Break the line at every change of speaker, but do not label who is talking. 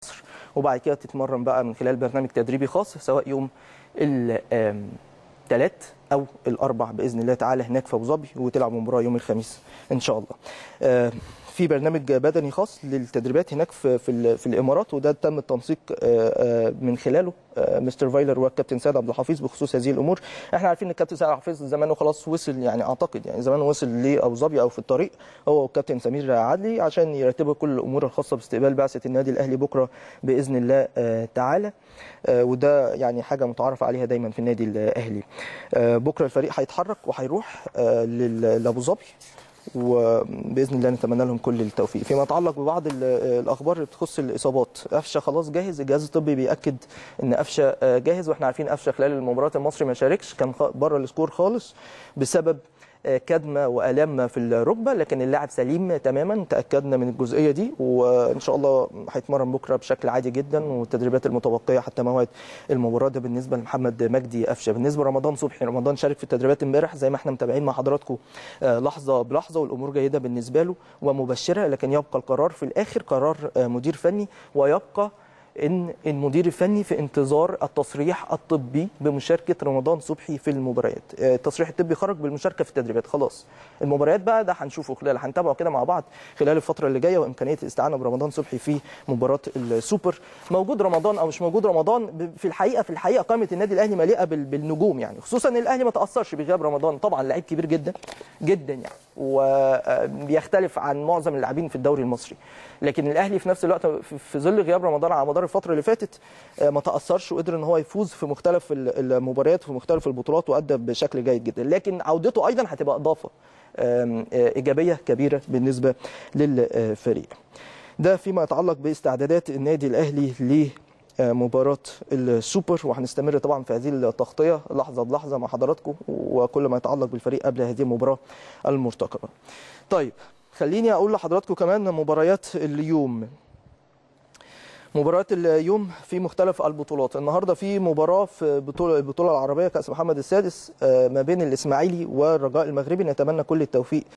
مصر وبعد كده تتمرن بقى من خلال برنامج تدريبي خاص سواء يوم الثلاث او الاربع باذن الله تعالى هناك في ابو ظبي وتلعب مباراه يوم الخميس ان شاء الله آه، في برنامج بدني خاص للتدريبات هناك في في, ال- في الامارات وده تم التنسيق آه، آه، من خلاله آه، مستر فايلر والكابتن سيد عبد الحفيظ بخصوص هذه الامور احنا عارفين ان الكابتن سيد عبد الحفيظ زمانه خلاص وصل يعني اعتقد يعني زمانه وصل لابو ظبي او في الطريق هو والكابتن سمير عدلي عشان يرتبوا كل الامور الخاصه باستقبال بعثه النادي الاهلي بكره باذن الله آه، تعالى آه، وده يعني حاجه متعارف عليها دايما في النادي الاهلي آه، بكره الفريق هيتحرك وهيروح آه، لل- لابو ظبي وباذن الله نتمنى لهم كل التوفيق فيما يتعلق ببعض ال- الاخبار اللي بتخص الاصابات قفشه خلاص جاهز الجهاز الطبي بياكد ان قفشه آه، جاهز واحنا عارفين قفشه خلال المباراه المصري ما شاركش كان خ- بره السكور خالص بسبب آه، كدمه والام في الركبه لكن اللاعب سليم تماما تاكدنا من الجزئيه دي وان شاء الله هيتمرن بكره بشكل عادي جدا والتدريبات المتبقيه حتى موعد المباراه ده بالنسبه لمحمد مجدي قفشه بالنسبه لرمضان صبحي رمضان شارك في التدريبات امبارح زي ما احنا متابعين مع حضراتكم آه، لحظه بلحظه والامور جيده بالنسبه له ومبشره لكن يبقى القرار في الاخر قرار آه، مدير فني ويبقى ان المدير الفني في انتظار التصريح الطبي بمشاركه رمضان صبحي في المباريات آه، التصريح الطبي خرج بالمشاركه في التدريبات خلاص المباريات بقى ده هنشوفه خلال هنتابعه كده مع بعض خلال الفتره اللي جايه وامكانيه الاستعانه برمضان صبحي في مباراه السوبر موجود رمضان او مش موجود رمضان ب- في الحقيقه في الحقيقه قائمه النادي الاهلي مليئه بال- بالنجوم يعني خصوصا ان الاهلي ما تاثرش بغياب رمضان طبعا لعيب كبير جدا جدا يعني وبيختلف عن معظم اللاعبين في الدوري المصري لكن الاهلي في نفس الوقت في- في ظل غياب رمضان على مدار الفتره اللي فاتت آه، ما تاثرش وقدر ان هو يفوز في مختلف ال- المباريات في مختلف البطولات وادى بشكل جيد جدا لكن عودته ايضا هتبقى اضافه آم، آه، ايجابيه كبيره بالنسبه للفريق ده فيما يتعلق باستعدادات النادي الاهلي ل مباراة السوبر وهنستمر طبعا في هذه التغطية لحظة بلحظة مع حضراتكم وكل ما يتعلق بالفريق قبل هذه المباراة المرتقبة. طيب خليني أقول لحضراتكم كمان مباريات اليوم مباريات اليوم في مختلف البطولات النهارده في مباراه في بطوله البطوله العربيه كاس محمد السادس آه، ما بين الاسماعيلي والرجاء المغربي نتمنى كل التوفيق